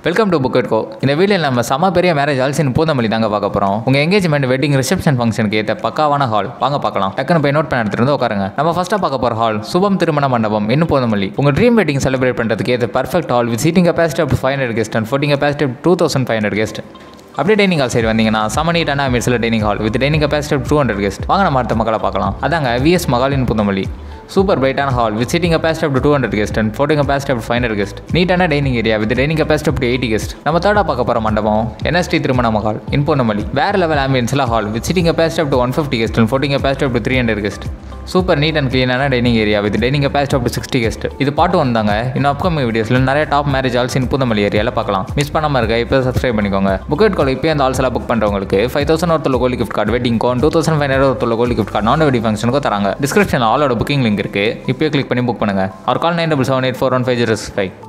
welcome to book கோ இந்த வீடியோவில் நம்ம செம பெரிய மேரேஜ் ஆல்சின் பூந்தமல்லி தாங்க பார்க்க போகிறோம் உங்கள் எங்கேஜ்மெண்ட் வெட்டிங் ரிசப்ஷன் ஃபங்க்ஷனுக்கு ஏற்ற பக்காவான ஹால் வாங்க பார்க்கலாம் டக்குன்னு போய் நோட் பண்ண எடுத்துட்டு வந்து உட்காருங்க நம்ம ஃபஸ்ட்டாக பார்க்க போகிற ஹால் சுபம் திருமண மண்டபம் இன்னும் பூந்தமல்லி உங்கள் ட்ரீம் வெட்டிங் செலிப்ரேட் பண்ணுறதுக்கு ஏற்ற perfect hall with seating capacity up five hundred guest and floating capacity two thousand five hundred guest அப்படியே டைனிங் ஹால் சைடு வந்தீங்கன்னா செம நீட்டான அமீர்ஸில் dining hall with dining capacity two hundred guest வாங்க நம்ம அடுத்த மக்களை பார்க்கலாம் அதாங்க விஎஸ் மகாலின் புந்தமல்லி சூப்பர் பிரைட்டான hall with sitting capacity up two hundred guest and floating capacity up five hundred guest நீட்டான dining area with dining capacity up eighty guest நம்ம தேர்டாக பார்க்க போகிற மண்டபம் என்எஸ்டி திருமண மகால் இன் பூந்தமல்லி வேற லெவல் ஆம்பியன்ஸில் hall with sitting capacity up one fifty guest and floating capacity up three hundred guest super neat and க்ளீனான dining area with dining capacity up sixty guest இது பாட்டு வந்தாங்க இன்னும் அப்கமிங் வீடியோஸில் நிறைய top marriage halls in Poonamallee ஏரியாவில் பார்க்கலாம் miss பண்ணாமல் இருக்க இப்போ சப்ஸ்கிரைப் பண்ணிக்கோங்க புக்கெட் கால் இப்போ அந்த ஆல்ஸ் எல்லாம் புக் பண்ணுறவங்களுக்கு ஃபைவ் தௌசண்ட் ஒருத்தர் கோலி கிஃப்ட் கார்டு வெட்டிங் கோன் டூ தௌசண்ட் ஃபைவ் ஹண்ட்ரட் ஒருத்தர் கோலி கிஃப்ட் கார்டு நான் வெட்டி ஃபங்க்ஷனுக்கு தராங்க டிஸ்கிரிப்ஷனில் ஆலோட புக்கிங் லிங்க் இருக்குது இப்போயே கிளிக் பண்ணி புக் பண்ணுங்க our call nine double seven eight four one five zero five